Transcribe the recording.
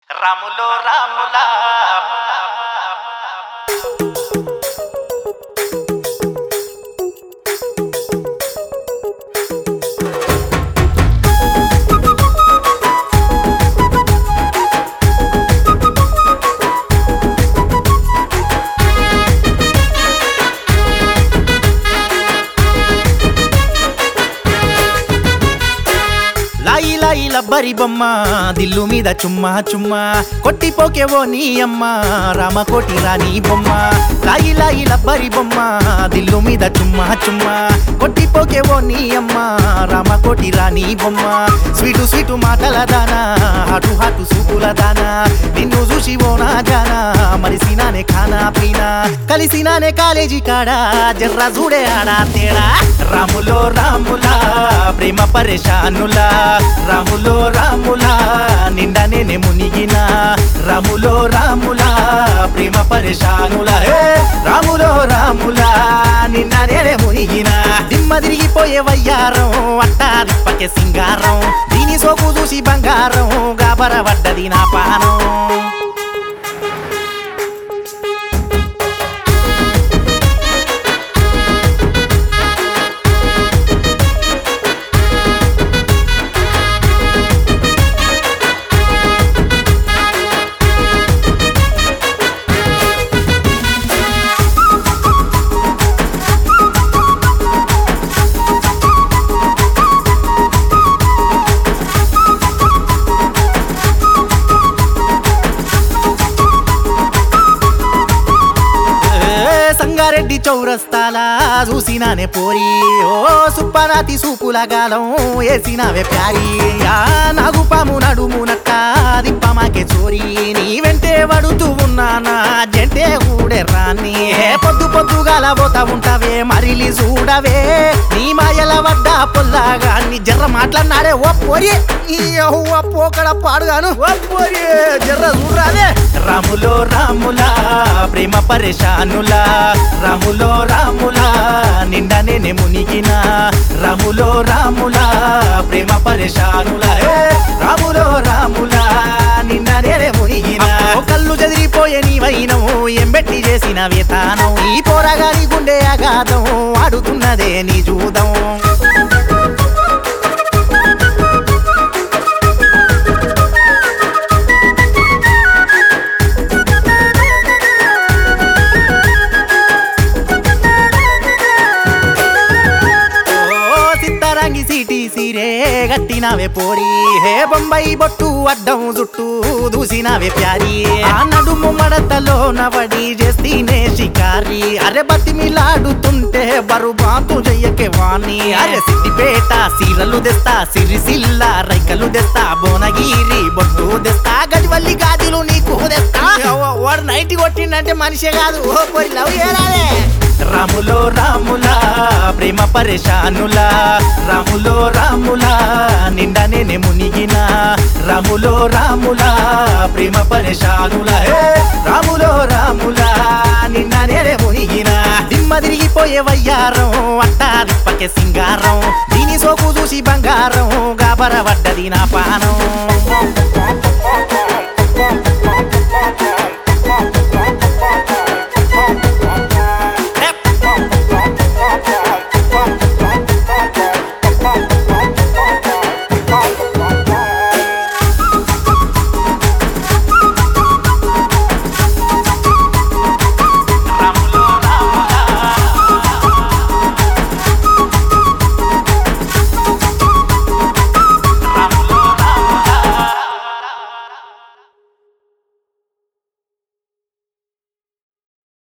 రాములో రాములా లాయి లాయి లబ్బరి బొమ్మ దిల్లు మీద చుమ్మా చుమ్మా కొట్టిపోకేవో నీ అమ్మ రామకోటి రాణి బొమ్మ లాయి లాయి లబ్బరి బొమ్మ దిల్లు మీద చుమ్మా చుమ్మా కొట్టిపోకేవో నీ అమ్మ రామకోటి రాణి బొమ్మ స్వీటు స్వీటు మాటల దానా హాటు హాటు సూపుల దానా నిన్ను చూసి ఓ నా జానా మరిసినానే ఖానా పీనా కలిసినానే కాలేజీ కాడా జర్రా చూడే ఆడా తేడా రాములో రాములా ప్రేమ పరేషానులా రాములో రాములా నిండా నేనే మునిగిన రాములో రాములా ప్రేమ పరేషానులా హే రాములో రాములా నిండా నేనే మునిగిన దిమ్మ తిరిగిపోయే వయ్యారం అట్టా దిప్పకే సింగారం దీని సోకు చూసి బంగారం గాబర పడ్డది నా పానం ఏ సంగారెడ్డి చౌరస్తాలా చూసినానే పోరి ఓ సుప్పనాతి సూపుల గాలం ఏసినావే ప్యారి ఆ నాగుపాము నడుము నట్ట దిప్పమాకే చోరి నీ వెంటే వడుతూ ఉన్నానా జంటే కూడే రాని ఏ పొద్దు పొద్దుగాల పోతా ఉంటావే మరిలి చూడవే నీ మాయల వడ్డ పొల్లాగా నీ జర్ర మాట్లాడినాడే ఓ పోరి ఈ యవ్వ పోకడ పాడుగాను ఓ పోరి జర్ర చూడరాదే రాములో రాములా ప్రేమ పరేషానులా రాములో రాములా నిండా నేనే మునిగిన రాములో రాములా ప్రేమ పరేషానులా హే రాములో రాములా నిండా నేనే మునిగిన ఓ కళ్ళు చెదిరిపోయే నీ వైనం ఎంబెట్టి చేసిన వేతానం ఈ పోరగాని గుండె అగాధం ఆడుతున్నదే నీ జూదం ఓ సిత్తరంగి సిటీ సిరే గట్టినవే పోరి హే బొంబాయి బొట్టు అడ్డం జుట్టు దూసినవే ప్యారి ఆ నడుము మడతలో నవడి చేస్తీనే షికారి అరే బతిమిలాడుతుంటే బరుబాతు చెయ్యకే వాణి అరే సిద్దిపేట సీరలు తెస్తా సిరిసిల్ల రైకలు తెస్తా భువనగిరి బొట్టు తెస్తా గజవల్లి గాజులు నీకు తెస్తా వాడు నైట్ కొట్టిండంటే మనిషే కాదు ఓ పోయి లవ్ చేయరాదే రాములో రాములా ప్రేమ పరేషానులా రాములో రాములా నిండా నేనే మునిగిన రాములో రాములా ప్రేమ పరేషానులా హే రాములో రాములా నిండా నేనే మునిగిన దిమ్మ తిరిగిపోయే వయ్యారం అట్టా దిప్పకే సింగారం దీని సోకు చూసి బంగారం గాబర పడ్డది నా పానం